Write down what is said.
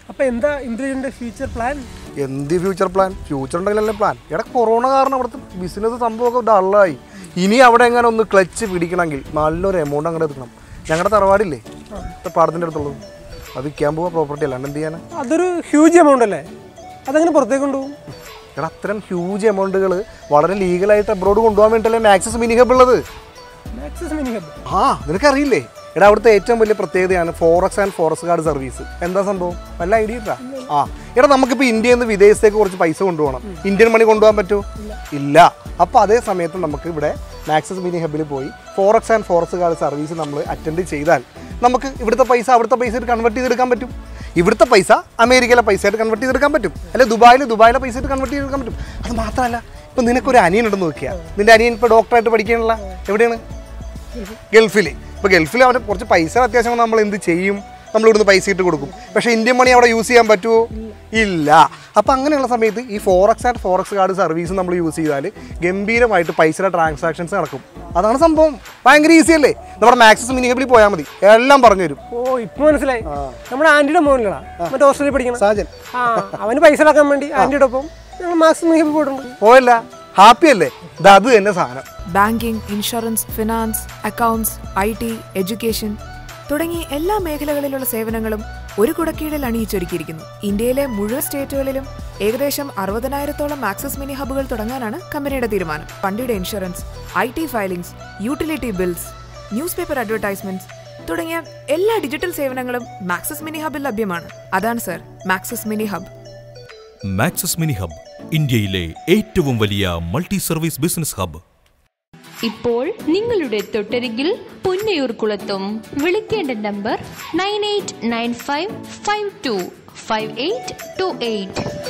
അപ്പൊ എന്താ intelligent future plan എന്ത് ഫ്യൂച്ചർ പ്ലാൻ ഫ്യൂച്ചർ ഉണ്ടെങ്കിലല്ലേ പ്ലാൻ എടാ കൊറോണ കാരണം അവിടുത്തെ ബിസിനസ് സംഭവമൊക്കെ ഡള്ളായി ഇനി അവിടെ എങ്ങനെ ഒന്ന് ക്ലച്ച് പിടിക്കണമെങ്കിൽ നല്ലൊരു എമൗണ്ട് അങ്ങോട്ട് എടുക്കണം ഞങ്ങളുടെ തറവാടില്ലേ പാടത്തിൻ്റെ അടുത്തുള്ളത് അത് വിൽക്കാൻ പോവാ പ്രോപ്പർട്ടി അല്ലാണ്ട് എന്ത് ചെയ്യാനാ അതൊരു ഹ്യൂജ് എമൗണ്ട് അല്ലേ അതെങ്ങനെ പുറത്തേക്ക് കൊണ്ടുപോകും എടാ അത്തരം ഹ്യൂജ് എമൗണ്ടുകൾ വളരെ ലീഗലായിട്ട് അബ്രോഡ് കൊണ്ടുപോകാൻ വേണ്ടിയിട്ടല്ലേ മാക്സസ് മിനി ഹബ് ഉള്ളത് മാക്സിസ് മിനി ഹബ് ആ നിനക്കറിയില്ലേ എടാ അവിടുത്തെ ഏറ്റവും വലിയ പ്രത്യേകതയാണ് forex and forest guard service എന്താ സംഭവം വല്ല ഐഡിയ ഇട്ടാ ആ എടാ നമുക്കിപ്പോൾ ഇന്ത്യയിൽ നിന്ന് വിദേശത്തേക്ക് കുറച്ച് പൈസ കൊണ്ടുപോകണം ഇന്ത്യൻ മണി കൊണ്ടുപോകാൻ പറ്റുമോ ഇല്ല അപ്പോൾ അതേ സമയത്ത് നമുക്ക് ഇവിടെ മാക്സസ് മിനി ഹബിൽ പോയി forex and forest guard service നമ്മൾ അറ്റൻഡ് ചെയ്താൽ നമുക്ക് ഇവിടുത്തെ പൈസ അവിടുത്തെ പൈസ കൺവേർട്ട് ചെയ്തെടുക്കാൻ പറ്റും ഇവിടുത്തെ പൈസ അമേരിക്കയിലെ പൈസ ആയിട്ട് കൺവേർട്ട് ചെയ്തെടുക്കാൻ പറ്റും അല്ലെ ദുബായിൽ ദുബായിലെ പൈസ ആയിട്ട് കൺവേർട്ട് ചെയ്തെടുക്കാൻ പറ്റും അത് മാത്രമല്ല ഇപ്പം നിനക്കൊരു അനിയൻ ഉണ്ടെന്ന് നോക്കിയാൽ നിന്റെ അനിയൻ ഇപ്പോൾ ഡോക്ടറായിട്ട് പഠിക്കാനുള്ള എവിടെയാണ് ഗൾഫിൽ ഇപ്പോൾ ഗൾഫിൽ അവന് കുറച്ച് പൈസ അത്യാവശ്യം വന്നാൽ നമ്മൾ എന്ത് ചെയ്യും നമ്മൾ ഇവിടുന്ന് പൈസ ഇട്ട് കൊടുക്കും പക്ഷേ ഇന്ത്യൻ മണി അവിടെ യൂസ് ചെയ്യാൻ പറ്റുമോ ഇല്ല അപ്പോൾ അങ്ങനെയുള്ള സമയത്ത് ഈ forex and forex card service നമ്മൾ യൂസ് ചെയ്താൽ ഗംഭീരമായിട്ട് പൈസയുടെ ട്രാൻസാക്ഷൻസ് നടക്കും അതാണ് സംഭവം ഭയങ്കര ഈസി അല്ലേ നമ്മുടെ മാക്സിസ് മിനിഹബിൽ പോയാൽ മതി എല്ലാം പറഞ്ഞു തരും ഓ ഇപ്പൊ മനസ്സിലായി നമ്മുടെ ആന്റിയുടെ മോനിലടാ മറ്റേ ഓസ്ട്രേലിയ പഠിക്കണം സാജൻ ആ അവന് പൈസ ഉണ്ടാക്കാൻ വേണ്ടി ആന്റിയുടെ ഒപ്പം ഞങ്ങൾ മാക്സിസ് മിനി ഹബ് പോയിട്ടുണ്ട് പോയല്ല ഹാപ്പി അല്ലേ ഇത് അത് തന്നെ സാധനം banking insurance finance accounts I T education തുടങ്ങി എല്ലാ മേഖലകളിലുള്ള സേവനങ്ങളും ഒരു കുടക്കീഴിൽ അണിയിച്ചൊരുക്കിയിരിക്കുന്നു ഇന്ത്യയിലെ മുഴുവൻ സ്റ്റേറ്റുകളിലും ഏകദേശം അറുപതിനായിരത്തോളം ആക്സസ് മിനി ഹബ്ബുകൾ തുടങ്ങാനാണ് കമ്പനിയുടെ തീരുമാനം വണ്ടിയുടെ insurance I T filings utility bills newspaper advertisements തുടങ്ങിയ എല്ലാ ഡിജിറ്റൽ സേവനങ്ങളും മാക്സസ് മിനി ഹബിൽ ലഭ്യമാണ് അതാണ് sir Maxus mini hub Maxus mini hub ഇന്ത്യയിലെ ഏറ്റവും വലിയ മൾട്ടി സർവീസ് ബിസിനസ് ഹബ് ഇപ്പോൾ നിങ്ങളുടെ തൊട്ടരികിൽ പുന്നയൂർ കുളത്തും വിളിക്കേണ്ട number nine eight nine five five two five eight two eight